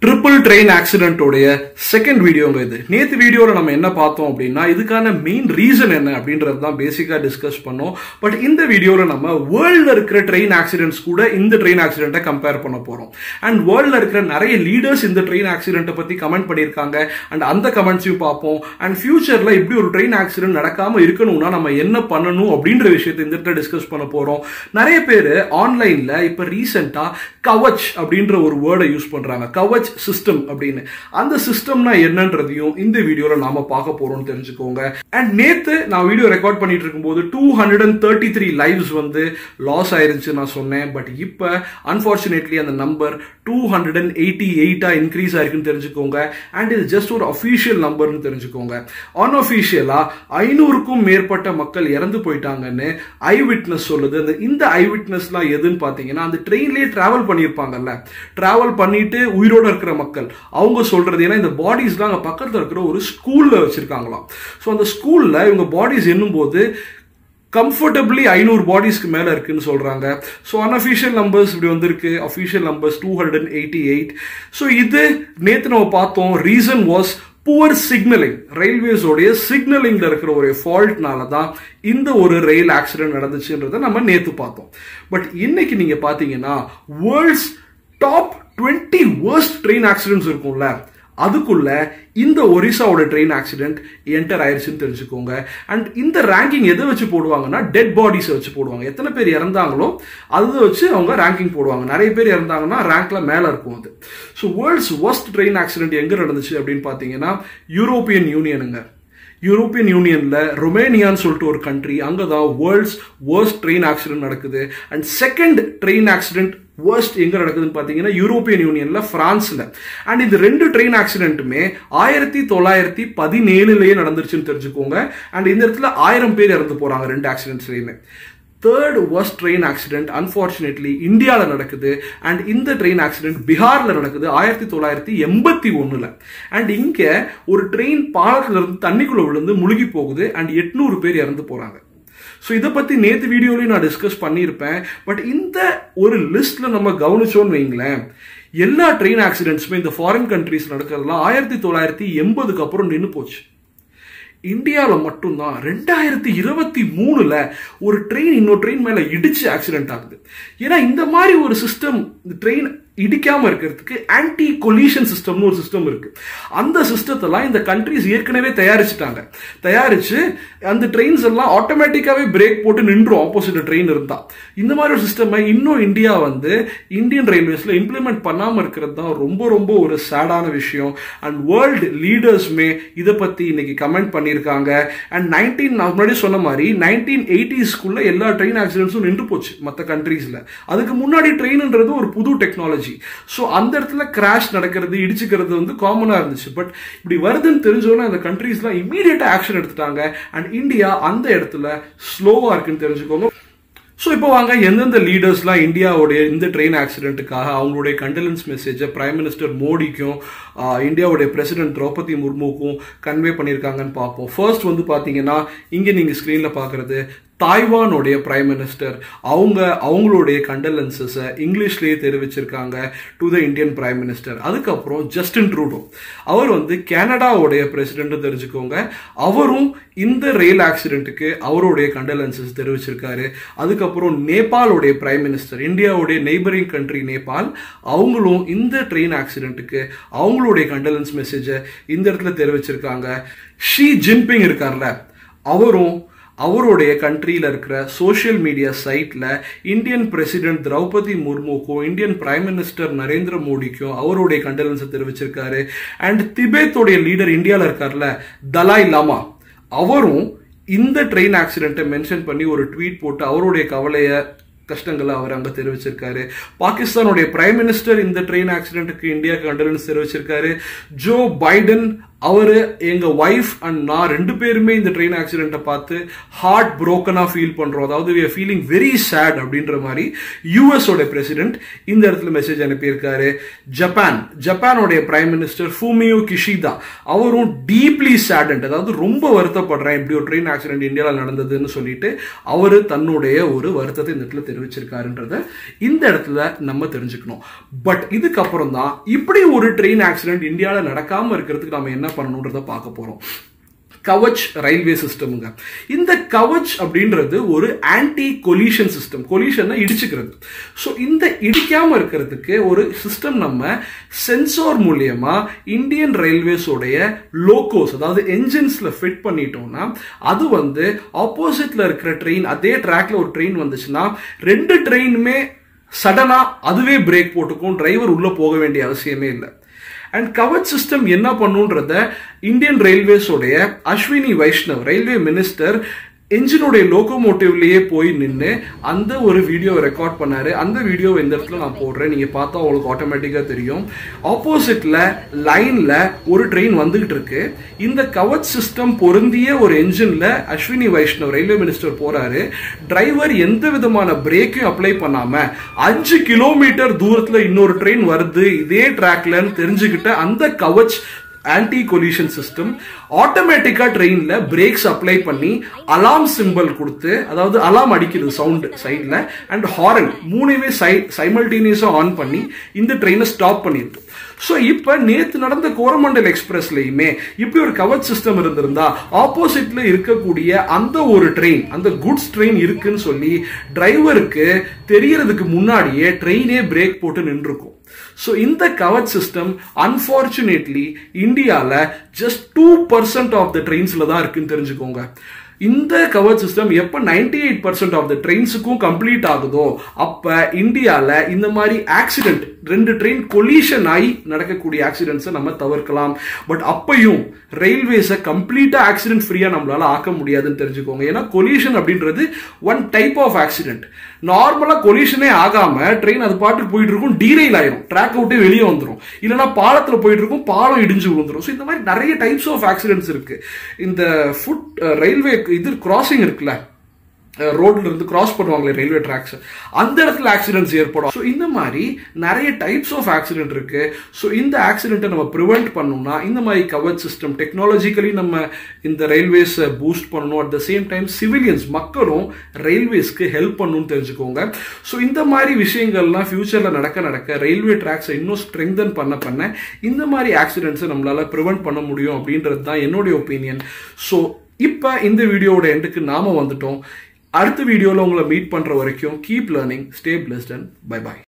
triple train ஆக்சிடென்ட்டோடைய second வீடியோங்க இது நேற்று வீடியோவில் நம்ம என்ன பார்த்தோம் அப்படின்னா இதுக்கான மெயின் ரீசன் என்ன அப்படின்றது தான் பேசிக்காக டிஸ்கஸ் பண்ணோம் பட் இந்த வீடியோவில் நம்ம வேர்ல்டில் இருக்கிற ட்ரெயின் ஆக்சிடென்ட்ஸ் கூட இந்த ட்ரெயின் ஆக்சிடென்ட்டை கம்பேர் பண்ண போகிறோம் அண்ட் வேர்ல்டில் இருக்கிற நிறைய லீடர்ஸ் இந்த ட்ரெயின் ஆக்சிடென்ட்டை பற்றி கமெண்ட் பண்ணியிருக்காங்க அண்ட் அந்த கமெண்ட்ஸையும் பார்ப்போம் அண்ட் ஃபியூச்சரில் இப்படி ஒரு ட்ரெயின் ஆக்சிடென்ட் நடக்காமல் இருக்கணும்னா நம்ம என்ன பண்ணணும் அப்படின்ற விஷயத்தை இந்த இடத்துல டிஸ்கஸ் பண்ண போகிறோம் நிறைய பேர் ஆன்லைனில் இப்போ ரீசெண்டாக கவச் அப்படின்ற ஒரு வேர்டை யூஸ் பண்ணுறாங்க கவச் சிஸ்டம் அப்படின்னு அந்த சிஸ்டம்னா என்னன்றதையும் இந்த வீடியோல நாம பார்க்க போறோம்னு தெரிஞ்சுக்கோங்க அண்ட் நேத்து நான் வீடியோ ரெக்கார்ட் பண்ணிட்டு இருக்கும்போது two hundred and thirty three lives வந்து லாஸ் ஆயிருச்சு நான் சொன்னேன் பட் இப்போ அன்பார்ச்சுனேட்லி அந்த number two hundred and eighty எயிட்டா இன்க்ரீஸ் ஆயிருக்குன்னு தெரிஞ்சுக்கோங்க அண்ட் இது ஜஸ்ட் ஒரு அஃபீஷியல் நம்பர்னு தெரிஞ்சுக்கோங்க அன்அஃபீஷியலா ஐநூறுக்கும் மேற்பட்ட மக்கள் இறந்து போயிட்டாங்கன்னு ஐ விட்னஸ் சொல்லுது அந்த இந்த ஐ விட்னஸ்லாம் எதுன்னு பார்த்தீங்கன்னா அந்த ட்ரெயின்லேயே டிராவல் பண்ணியிருப்பாங்கல்ல டிராவல் பண்ணிட்டு உயிரோட இருக்கிற மக்கள் அவங்க சொல்றது ஏன்னா இந்த பாடிஸ்லாம் அங்கே பக்கத்தில் இருக்கிற ஒரு ஸ்கூல்ல வச்சிருக்காங்களாம் ஸோ அந்த ஸ்கூல்ல இவங்க பாடிஸ் எண்ணும்போது கம்ஃபர்டபிளி ஐநூறு பாடிஸ்க்கு மேலே இருக்குன்னு சொல்கிறாங்க ஸோ அன்அஃபிஷியல் நம்பர்ஸ் இப்படி வந்திருக்கு official numbers two hundred and eighty eight so இது நேற்று நம்ம பார்த்தோம் ரீசன் வாஸ் புவர் சிக்னலிங் ரயில்வேஸோடைய சிக்னலிங்ல இருக்கிற ஒரு ஃபால்ட்னால தான் இந்த ஒரு ரயில் ஆக்சிடென்ட் நடந்துச்சுன்றதை நம்ம நேற்று பார்த்தோம் பட் இன்னைக்கு நீங்க பாத்தீங்கன்னா world's top twenty worst train accidents இருக்கும்ல அதுக்குள்ள இந்த ஒரிசாவோட ட்ரெயின் ஆக்சிடென்ட் என்டர் ஆயிடுச்சுன்னு தெரிஞ்சுக்கோங்க அண்ட் இந்த ரேங்கிங் எதை வச்சு போடுவாங்கன்னா டெட் பாடிஸை வச்சு போடுவாங்க எத்தனை பேர் இறந்தாங்களோ அதை வச்சு அவங்க ரேங்கிங் போடுவாங்க நிறைய பேர் இறந்தாங்கன்னா ரேங்க்ல மேலே இருக்கும் அது so world's worst train accident எங்கே நடந்துச்சு அப்படின்னு பார்த்தீங்கன்னா யூரோப்பியன் யூனியனுங்க யூரோப்பியன் யூனியன்ல ரொமேனியான்னு சொல்லிட்டு ஒரு கண்ட்ரி அங்கே தான் வேர்ல்ட்ஸ் வேர்ஸ்ட் ட்ரெயின் ஆக்சிடென்ட் நடக்குது and second train accident worst எங்க நடக்குதுன்னு பார்த்தீங்கன்னா யூரோப்பியன் யூனியன்ல பிரான்ஸ்ல அண்ட் இந்த ரெண்டு ட்ரெயின் ஆக்சிடென்ட்டுமே ஆயிரத்தி தொள்ளாயிரத்தி பதினேழுலயே நடந்துருச்சுன்னு தெரிஞ்சுக்கோங்க அண்ட் இந்த இடத்துல ஆயிரம் பேர் இறந்து போறாங்க ரெண்டு ஆக்சிடென்ட்ஸ்லயுமே third worst train accident unfortunately இந்தியாவில் நடக்குது அண்ட் இந்த ட்ரெயின் ஆக்சிடென்ட் பீகாரில் நடக்குது ஆயிரத்தி தொள்ளாயிரத்தி எண்பத்தி ஒன்றில் அண்ட் இங்கே ஒரு ட்ரெயின் பாலத்தில் இருந்து தண்ணிக்குள்ளே விழுந்து முழுகி போகுது அண்ட் எட்நூறு பேர் இறந்து போகிறாங்க ஸோ இதை பற்றி நேற்று வீடியோலையும் நான் டிஸ்கஸ் பண்ணியிருப்பேன் பட் இந்த ஒரு லிஸ்ட்டில் நம்ம கவனிச்சோன்னு வைங்களேன் எல்லா ட்ரெயின் ஆக்சிடென்ட்ஸுமே இந்த ஃபாரின் கண்ட்ரிஸ் நடக்கிறதுலாம் ஆயிரத்தி தொள்ளாயிரத்தி எண்பதுக்கு அப்புறம் நின்று போச்சு இந்தியாவில் மட்டும்தான் ரெண்டாயிரத்தி இருபத்தி மூணுல ஒரு ட்ரெயின் இன்னொரு ட்ரெயின் மேலே இடிச்சு ஆக்சிடென்ட் ஆகுது ஏன்னா இந்த மாதிரி ஒரு சிஸ்டம் ட்ரெயின் இடிக்காம இருக்கிறதுக்கு ஆன்டி கொலிஷன் சிஸ்டம்னு ஒரு சிஸ்டம் இருக்கு அந்த சிஸ்டத்தெல்லாம் இந்த கண்ட்ரிஸ் ஏற்கனவே தயாரிச்சுட்டாங்க தயாரிச்சு அந்த ட்ரெயின்ஸ் எல்லாம் ஆட்டோமேட்டிக்காவே பிரேக் போட்டு நின்றும் ஆப்போசிட் ட்ரெயின் இருந்தா இந்த மாதிரி ஒரு சிஸ்டம் இன்னும் இந்தியா வந்து இந்தியன் ரயில்வேஸ்ல இம்ப்ளிமெண்ட் பண்ணாம இருக்கிறது தான் ரொம்ப ரொம்ப ஒரு சேடான விஷயம் அண்ட் வேர்ல்டு லீடர்ஸ்மே இதை பத்தி இன்னைக்கு கமெண்ட் பண்ணியிருக்காங்க அண்ட் நைன்டீன் நான் முன்னாடி சொன்ன மாதிரி நைன்டீன் எயிட்டிஸ்க்குள்ள எல்லா ட்ரெயின் ஆக்சிடென்ட்ஸும் நின்று போச்சு மற்ற கண்ட்ரீஸ்ல அதுக்கு முன்னாடி ட்ரெயின்ன்றது ஒரு புது டெக்னாலஜி டெக்னாலஜி ஸோ அந்த இடத்துல கிராஷ் நடக்கிறது இடிச்சுக்கிறது வந்து காமனாக இருந்துச்சு பட் இப்படி வருதுன்னு தெரிஞ்சோன்னா அந்த கண்ட்ரீஸ்லாம் இமீடியட்டாக ஆக்ஷன் எடுத்துட்டாங்க அண்ட் இந்தியா அந்த இடத்துல ஸ்லோவாக இருக்குன்னு தெரிஞ்சுக்கோங்க ஸோ இப்போ வாங்க எந்தெந்த லீடர்ஸ்லாம் இந்தியாவுடைய இந்த ட்ரெயின் ஆக்சிடென்ட்டுக்காக அவங்களுடைய கண்டலன்ஸ் மெசேஜை பிரைம் மினிஸ்டர் மோடிக்கும் இந்தியாவுடைய பிரசிடென்ட் திரௌபதி முர்முக்கும் கன்வே பண்ணியிருக்காங்கன்னு பார்ப்போம் ஃபர்ஸ்ட் வந்து பார்த்தீங்கன்னா இங்கே நீங்கள் ஸ்க்ரீனில் பார்க்குறது தாய்வானுடைய பிரைம் மினிஸ்டர் அவங்க அவங்களுடைய கண்டலன்சஸை இங்கிலீஷ்லேயே தெரிவிச்சிருக்காங்க to the Indian prime minister அதுக்கப்புறம் ஜஸ்டின் ட்ரூடோ அவர் வந்து கனடாவுடைய பிரசிடென்ட் தெரிஞ்சுக்கோங்க அவரும் இந்த ரயில் ஆக்சிடென்ட்டுக்கு அவருடைய கண்டலன்சஸ் தெரிவிச்சிருக்காரு அதுக்கப்புறம் நேபாளுடைய பிரைம் மினிஸ்டர் இந்தியாவுடைய நெய்பரிங் கண்ட்ரி நேபாள் அவங்களும் இந்த ட்ரெயின் ஆக்சிடென்ட்டுக்கு அவங்களுடைய கண்டலன்ஸ் மெசேஜை இந்த இடத்துல தெரிவிச்சிருக்காங்க ஷி ஜின்பிங் இருக்கார்ல அவரும் அவருடைய கண்ட்ரியில் இருக்கிற சோஷியல் மீடியா சைட்டில் இந்தியன் பிரசிடென்ட் திரௌபதி முர்முக்கும் இந்தியன் பிரைம் மினிஸ்டர் நரேந்திர மோடிக்கும் அவருடைய கண்டலன்ஸை தெரிவிச்சிருக்காரு அண்ட் திபேத்தோடைய லீடர் இந்தியாவில் இருக்கார்ல தலாய் லாமா அவரும் இந்த ட்ரெயின் ஆக்சிடென்ட்டை மென்ஷன் பண்ணி ஒரு ட்வீட் போட்டு அவருடைய கவலையை கஷ்டங்களை அவர் அங்கே தெரிவிச்சிருக்காரு பாகிஸ்தானுடைய பிரைம் மினிஸ்டர் இந்த ட்ரெயின் ஆக்சிடென்ட்டுக்கு இந்தியா கண்டலன்ஸ் தெரிவிச்சிருக்காரு ஜோ பைடன் அவர் எங்க ஒய்ஃப் அண்ட் நான் ரெண்டு பேருமே இந்த ட்ரெயின் ஆக்சிடென்ட்டை பார்த்து ஹார்ட் புரோக்கனா ஃபீல் பண்றோம் அதாவது we are feeling very sad அப்படின்ற மாதிரி யூஎஸ் ஓட பிரசிடென்ட் இந்த இடத்துல மெசேஜ் அனுப்பியிருக்காரு ஜப்பான் ஜப்பானோடைய பிரைம் மினிஸ்டர் ஃபூமியோ கிஷிதா அவரும் டீப்லி சேடன்ட் அதாவது ரொம்ப வருத்தப்படுறேன் இப்படி ஒரு ட்ரெயின் ஆக்சிடென்ட் இந்தியாவில் நடந்ததுன்னு சொல்லிட்டு அவரு தன்னுடைய ஒரு வருத்தத்தை இந்த இடத்துல தெரிவிச்சிருக்காருன்றத இந்த இடத்துல நம்ம தெரிஞ்சுக்கணும் பட் இதுக்கப்புறம் தான் இப்படி ஒரு ட்ரெயின் ஆக்சிடென்ட் இந்தியாவில் நடக்காம இருக்கிறதுக்கு நம்ம என்ன பண்ணணுன்றத பார்க்க போறோம் கவச் ரயில்வே சிஸ்டமுங்க இந்த கவச் அப்படின்றது ஒரு ஆன்டி கொலிஷன் சிஸ்டம் கொலிஷனை இடிச்சுக்கிறது ஸோ இந்த இடிக்காம இருக்கிறதுக்கு ஒரு சிஸ்டம் நம்ம சென்சார் மூலியமா இந்தியன் ரயில்வேஸோடைய லோகோஸ் அதாவது என்ஜின்ஸ்ல ஃபிட் பண்ணிட்டோம்னா அது வந்து ஆப்போசிட்ல இருக்கிற ட்ரெயின் அதே ட்ராக்ல ஒரு ட்ரெயின் வந்துச்சுன்னா ரெண்டு ட்ரெயினுமே சடனா அதுவே பிரேக் போட்டுக்கும் டிரைவர் உள்ள போக வேண்டிய அவசியமே இல்லை அண்ட் கவச் சிஸ்டம் என்ன பண்ணுன்றத இந்தியன் ரயில்வேஸோடைய அஸ்வினி வைஷ்ணவ் ரயில்வே மினிஸ்டர் என்ஜினுடைய லோகோமோட்டிவ்லயே போய் நின்று அந்த ஒரு வீடியோவை ரெக்கார்ட் பண்ணாரு அந்த வீடியோவை இந்த இடத்துல நான் போடுறேன் நீங்க பார்த்தா உங்களுக்கு ஆட்டோமேட்டிக்கா தெரியும் ஆப்போசிட்ல லைன்ல ஒரு ட்ரெயின் வந்துகிட்டு இருக்கு இந்த கவச் சிஸ்டம் பொருந்திய ஒரு என்ஜின்ல அஸ்வினி வைஷ்ணவ் ரயில்வே மினிஸ்டர் போறாரு டிரைவர் எந்த விதமான பிரேக்கையும் அப்ளை பண்ணாம அஞ்சு கிலோமீட்டர் தூரத்துல இன்னொரு ட்ரெயின் வருது இதே ட்ராக்லன்னு தெரிஞ்சுக்கிட்ட அந்த கவச் ஆன்டி கொலிஷன் சிஸ்டம் ஆட்டோமேட்டிக்கா ட்ரெயின்ல பிரேக்ஸ் அப்ளை பண்ணி அலாம் சிம்பிள் கொடுத்து அதாவது அலாம் அடிக்குது சவுண்ட் சைட்ல அண்ட் ஹாரன் மூணுமே சை சைமல்டேனியஸா ஆன் பண்ணி இந்த ட்ரெயினை ஸ்டாப் பண்ணிருக்கு ஸோ இப்போ நேற்று நடந்த கோரமண்டல் எக்ஸ்பிரஸ்லையுமே இப்படி ஒரு கவச் சிஸ்டம் இருந்திருந்தா ஆப்போசிட்ல இருக்கக்கூடிய அந்த ஒரு ட்ரெயின் அந்த குட்ஸ் ட்ரெயின் இருக்குன்னு சொல்லி டிரைவருக்கு தெரியறதுக்கு முன்னாடியே ட்ரெயினே பிரேக் போட்டு நின்றுருக்கும் ஸோ இந்த கவச் சிஸ்டம் அன்பார்ச்சுனேட்லி இந்தியாவில் just two percent of the ட்ரெயின்ஸில் தான் இருக்குன்னு தெரிஞ்சுக்கோங்க இந்த கவர் சிஸ்டம் எப்போ ninety eight percent of the ட்ரெயின்ஸுக்கும் கம்ப்ளீட் ஆகுதோ அப்போ இந்தியாவில் இந்த மாதிரி ஆக்சிடென்ட் ரெண்டு ட்ரெயின் கொலிஷன் ஆகி நடக்கக்கூடிய ஆக்சிடென்ட்ஸை நம்ம தவிர்க்கலாம் பட் அப்பையும் ரயில்வேஸை கம்ப்ளீட்டாக ஆக்சிடென்ட் ஃப்ரீயாக நம்மளால ஆக்க முடியாதுன்னு தெரிஞ்சுக்கோங்க ஏன்னா கொலிஷன் அப்படின்றது ஒன் டைப் ஆஃப் ஆக்சிடென்ட் நார்மலாக கொலிஷனே ஆகாம ட்ரெயின் அது பாட்டுக்கு போயிட்டு இருக்கும் டீரெயில் ஆயிரும் ட்ராக் விட்டே வெளியே வந்துடும் இல்லைன்னா பாலத்தில் போயிட்டு இருக்கும் பாலம் இடிஞ்சு விழுந்துரும் ஸோ இந்த மாதிரி நிறைய டைப்ஸ் ஆஃப் ஆக்சிடென்ட்ஸ் இருக்கு இந்த ஃபுட் ரயில்வே இது கிராசிங் இருக்குல்ல ரோட்ல இருந்து கிராஸ் பண்ணுவாங்களே ரயில்வே ட்ராக்ஸ் அந்த இடத்துல ஆக்சிடென்ட்ஸ் ஏற்படும் ஸோ இந்த மாதிரி நிறைய டைப்ஸ் ஆஃப் ஆக்சிடென்ட் இருக்கு ஸோ இந்த ஆக்சிடென்ட்டை நம்ம ப்ரிவெண்ட் பண்ணணும்னா இந்த மாதிரி கவர் சிஸ்டம் டெக்னாலஜிக்கலி நம்ம இந்த ரயில்வேஸை பூஸ்ட் பண்ணணும் at the same time civilians மக்களும் ரயில்வேஸ்க்கு ஹெல்ப் பண்ணணும்னு தெரிஞ்சுக்கோங்க ஸோ இந்த மாதிரி விஷயங்கள்லாம் ஃபியூச்சரில் நடக்க நடக்க ரயில்வே ட்ராக்ஸை இன்னும் ஸ்ட்ரெங்தன் பண்ண பண்ண இந்த மாதிரி ஆக்சிடென்ட்ஸை நம்மளால ப்ரிவெண்ட் பண்ண முடியும் அப்படின்றது தான் என்னுடைய ஒப்பீனியன் ஸோ இப்போ இந்த வீடியோவோட எண்டுக்கு நாம வந்துட்டோம் அடுத்த வீடியோவில் உங்களை மீட் பண்ணுற வரைக்கும் keep learning stay blessed and bye bye